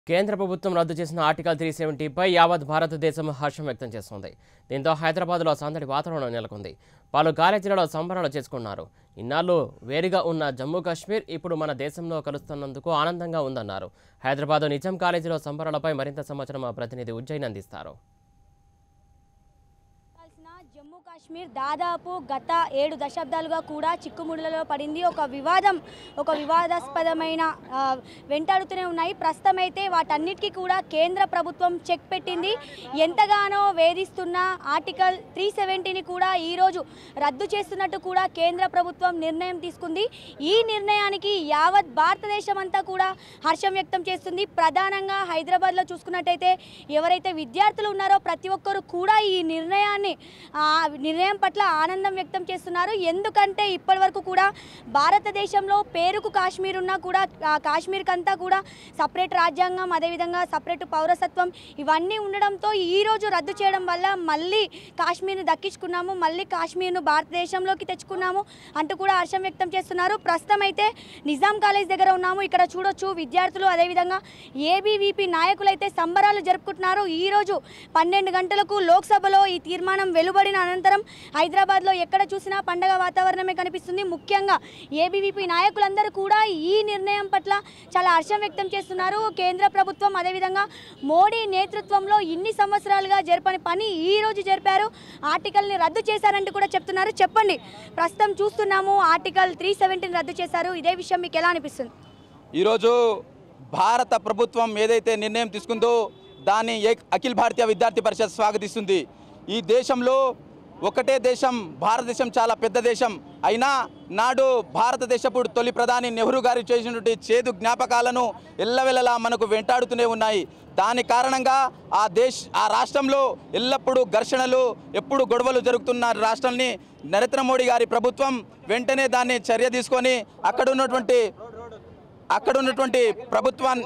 కేంద్ర ప్రభుత్వం రద్దు చేసిన ఆర్టికల్ త్రీ సెవెంటీపై యావత్ భారతదేశం హర్షం వ్యక్తం చేస్తోంది దీంతో హైదరాబాద్లో సందడి వాతావరణం నెలకొంది పలు కాలేజీలలో సంబరాలు చేసుకున్నారు ఇన్నాళ్ళు వేరుగా ఉన్న జమ్మూ కాశ్మీర్ ఇప్పుడు మన దేశంలో కలుస్తున్నందుకు ఆనందంగా ఉందన్నారు హైదరాబాద్ నిజాం కాలేజీలో సంబరాలపై మరింత సమాచారం మా ప్రతినిధి ఉజ్జయిన్ అందిస్తారు కావాల్సిన జమ్మూ కాశ్మీర్ దాదాపు గత ఏడు దశాబ్దాలుగా కూడా చిక్కుముడులలో పడింది ఒక వివాదం ఒక వివాదాస్పదమైన ఆ, వెంటాడుతూనే ఉన్నాయి ప్రస్తుతం అయితే వాటన్నిటికీ కూడా కేంద్ర ప్రభుత్వం చెక్ పెట్టింది ఎంతగానో వేధిస్తున్న ఆర్టికల్ త్రీ సెవెంటీని కూడా ఈరోజు రద్దు చేస్తున్నట్టు కూడా కేంద్ర ప్రభుత్వం నిర్ణయం తీసుకుంది ఈ నిర్ణయానికి యావత్ భారతదేశం అంతా కూడా హర్షం వ్యక్తం చేస్తుంది ప్రధానంగా హైదరాబాద్లో చూసుకున్నట్టయితే ఎవరైతే విద్యార్థులు ఉన్నారో ప్రతి ఒక్కరు కూడా ఈ నిర్ణయాన్ని ఆ నిర్ణయం పట్ల ఆనందం వ్యక్తం చేస్తున్నారు ఎందుకంటే ఇప్పటివరకు కూడా భారతదేశంలో పేరుకు కాశ్మీర్ ఉన్నా కూడా ఆ కాశ్మీర్కి అంతా కూడా సపరేట్ రాజ్యాంగం అదేవిధంగా సపరేట్ పౌరసత్వం ఇవన్నీ ఉండడంతో ఈ రోజు రద్దు చేయడం వల్ల మళ్ళీ కాశ్మీర్ను దక్కించుకున్నాము మళ్ళీ కాశ్మీర్ను భారతదేశంలోకి తెచ్చుకున్నాము అంటూ కూడా హర్షం వ్యక్తం చేస్తున్నారు ప్రస్తుతం అయితే నిజాం కాలేజ్ దగ్గర ఉన్నాము ఇక్కడ చూడొచ్చు విద్యార్థులు అదేవిధంగా ఏబీవీపీ నాయకులు అయితే సంబరాలు జరుపుకుంటున్నారు ఈ రోజు పన్నెండు గంటలకు లోక్సభలో ఈ తీర్మానం వెలువడిన అనంతరం హైదరాబాద్లో ఎక్కడ చూసినా పండగ వాతావరణమే కనిపిస్తుంది ముఖ్యంగా ఏబీవీపీ నాయకులందరూ కూడా ఈ నిర్ణయం పట్ల చాలా హర్షం వ్యక్తం చేస్తున్నారు కేంద్ర ప్రభుత్వం అదేవిధంగా మోడీ నేతృత్వంలో ఇన్ని సంవత్సరాలుగా జరపని పని ఈ రోజు జరిపారు ఆర్టికల్ని రద్దు చేశారంటూ కూడా చెప్తున్నారు చెప్పండి ప్రస్తుతం చూస్తున్నాము ఆర్టికల్ త్రీ సెవెంటీని రద్దు చేశారు ఇదే విషయం మీకు ఎలా అనిపిస్తుంది ఈరోజు భారత ప్రభుత్వం ఏదైతే నిర్ణయం తీసుకుందో దాన్ని ఏక్- అఖిల భారతీయ విద్యార్థి పరిషత్ స్వాగతిస్తుంది ఈ దేశంలో ఒకటే దేశం భారతదేశం చాలా పెద్ద దేశం అయినా నాడు భారతదేశపు తొలి ప్రధాని నెహ్రూ గారు చేసినటువంటి చేదు జ్ఞాపకాలను ఎల్లవెల్లలా మనకు వెంటాడుతూనే ఉన్నాయి దాని కారణంగా ఆ దేశ ఆ రాష్ట్రంలో ఎల్లప్పుడూ ఘర్షణలు ఎప్పుడు గొడవలు జరుగుతున్న రాష్ట్రాన్ని నరేంద్ర మోడీ గారి ప్రభుత్వం వెంటనే దాన్ని చర్య తీసుకొని అక్కడ ఉన్నటువంటి అక్కడ ఉన్నటువంటి ప్రభుత్వాన్ని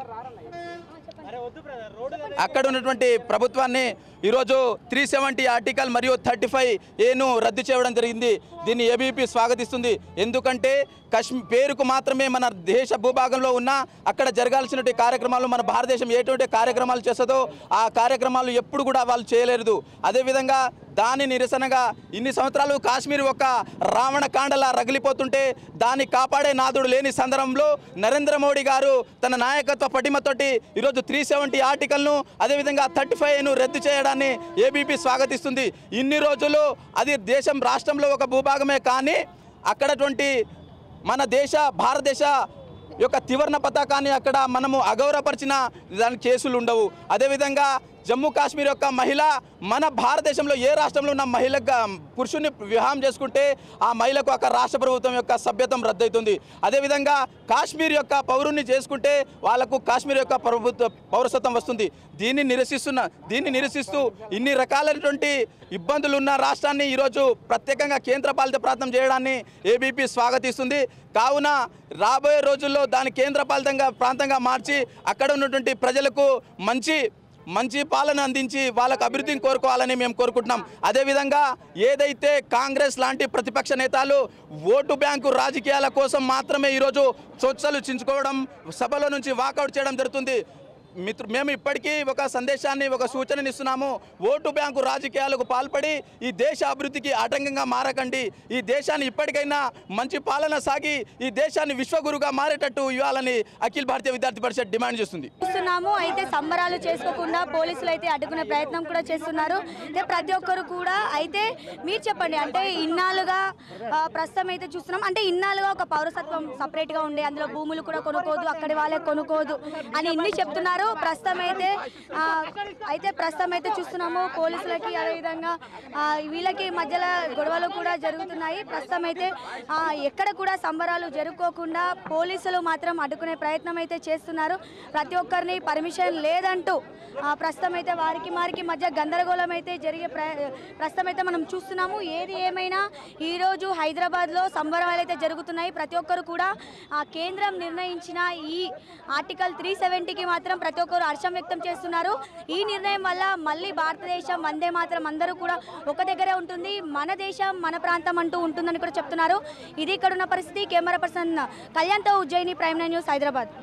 అక్కడ ఉన్నటువంటి ప్రభుత్వాన్ని ఈరోజు త్రీ సెవెంటీ ఆర్టికల్ మరియు థర్టీ ఫైవ్ ఏను రద్దు చేయడం జరిగింది దీన్ని ఏబీపీ స్వాగతిస్తుంది ఎందుకంటే కశ్మీ పేరుకు మాత్రమే మన దేశ భూభాగంలో ఉన్న అక్కడ జరగాల్సినటువంటి కార్యక్రమాలు మన భారతదేశం ఎటువంటి కార్యక్రమాలు చేస్తుందో ఆ కార్యక్రమాలు ఎప్పుడు కూడా వాళ్ళు చేయలేరు అదేవిధంగా దాని నిరసనగా ఇన్ని సంవత్సరాలు కాశ్మీర్ ఒక రావణ కాండలా రగిలిపోతుంటే దాన్ని కాపాడే నాదుడు లేని సందర్భంలో నరేంద్ర మోడీ గారు తన నాయకత్వ పటిమతోటి ఈరోజు త్రీ సెవెంటీ ఆర్టికల్ను అదేవిధంగా థర్టీ ఫైవ్ను రద్దు చేయడాన్ని ఏబీపీ స్వాగతిస్తుంది ఇన్ని రోజులు అది దేశం రాష్ట్రంలో ఒక భూభాగమే కానీ అక్కడటువంటి మన దేశ భారతదేశ యొక్క త్రివర్ణ పతాకాన్ని అక్కడ మనము అగౌరవపరిచిన దాని కేసులు ఉండవు అదేవిధంగా జమ్మూ కాశ్మీర్ యొక్క మహిళ మన భారతదేశంలో ఏ రాష్ట్రంలో ఉన్న మహిళగా పురుషుని వివాహం చేసుకుంటే ఆ మహిళకు అక్కడ రాష్ట్ర ప్రభుత్వం యొక్క సభ్యత్వం రద్దవుతుంది అదేవిధంగా కాశ్మీర్ యొక్క పౌరుని చేసుకుంటే వాళ్ళకు కాశ్మీర్ యొక్క ప్రభుత్వ పౌరసత్వం వస్తుంది దీన్ని నిరసిస్తున్న దీన్ని నిరసిస్తూ ఇన్ని రకాలైనటువంటి ఇబ్బందులు ఉన్న రాష్ట్రాన్ని ఈరోజు ప్రత్యేకంగా కేంద్ర పాలిత ప్రాంతం చేయడాన్ని ఏబీపీ స్వాగతిస్తుంది కావున రాబోయే రోజుల్లో దాన్ని కేంద్ర పాలితంగా ప్రాంతంగా మార్చి అక్కడ ఉన్నటువంటి ప్రజలకు మంచి మంచి పాలన అందించి వాళ్ళకు అభివృద్ధిని కోరుకోవాలని మేము కోరుకుంటున్నాం అదేవిధంగా ఏదైతే కాంగ్రెస్ లాంటి ప్రతిపక్ష నేతలు ఓటు బ్యాంకు రాజకీయాల కోసం మాత్రమే ఈరోజు చొచ్చలు చించుకోవడం సభలో నుంచి వాకౌట్ చేయడం జరుగుతుంది మిత్రు మేము ఇప్పటికీ ఒక సందేశాన్ని ఒక సూచనని ఇస్తున్నాము ఓటు బ్యాంకు రాజకీయాలకు పాల్పడి ఈ దేశ అభివృద్ధికి ఆటంకంగా మారకండి ఈ దేశాన్ని ఇప్పటికైనా మంచి పాలన సాగి ఈ దేశాన్ని విశ్వగురుగా మారేటట్టు ఇవ్వాలని అఖిల భారతీయ విద్యార్థి పరిషత్ డిమాండ్ చేస్తుంది చూస్తున్నాము అయితే సంబరాలు చేసుకోకుండా పోలీసులు అయితే అడ్డుకునే ప్రయత్నం కూడా చేస్తున్నారు అయితే ప్రతి ఒక్కరు కూడా అయితే మీరు చెప్పండి అంటే ఇన్నాళ్ళుగా ఆ, ప్రస్తుతం అయితే చూస్తున్నాం అంటే ఇన్నాళ్ళుగా ఒక పౌరసత్వం సపరేట్ గా ఉండే అందులో భూములు కూడా కొనుక్కోదు అక్కడి వాళ్ళే కొనుక్కోదు అని ఇన్ని చెప్తున్నారు ప్రస్తుతం అయితే ఆ, అయితే ప్రస్తుతం అయితే చూస్తున్నాము పోలీసులకి అదేవిధంగా ఆ, వీళ్ళకి మధ్యలో గొడవలు కూడా జరుగుతున్నాయి ప్రస్తుతం అయితే ఆ, ఎక్కడ కూడా సంబరాలు జరుపుకోకుండా పోలీసులు మాత్రం అడ్డుకునే ప్రయత్నం అయితే చేస్తున్నారు ప్రతి ఒక్కరిని పర్మిషన్ లేదంటూ ఆ, ప్రస్తుతం అయితే వారికి వారికి మధ్య గందరగోళం అయితే జరిగే ప్ర ప్రస్తుతం అయితే మనం చూస్తున్నాము ఏది ఏమైనా ఈరోజు హైదరాబాద్లో సంబరాలు అయితే జరుగుతున్నాయి ప్రతి ఒక్కరు కూడా ఆ కేంద్రం నిర్ణయించిన ఈ ఆర్టికల్ త్రీ సెవెంటీకి మాత్రం ప్రతి ఒక్కరు హర్షం వ్యక్తం చేస్తున్నారు ఈ నిర్ణయం వల్ల మళ్ళీ భారతదేశం వందే మాత్రం అందరూ కూడా ఒక దగ్గరే ఉంటుంది మన దేశం మన ప్రాంతం అంటూ ఉంటుందని కూడా చెప్తున్నారు ఇది ఇక్కడ ఉన్న పరిస్థితి కెమెరా పర్సన్ కళ్యాణ్తో Ujjaini prime nine news Hyderabad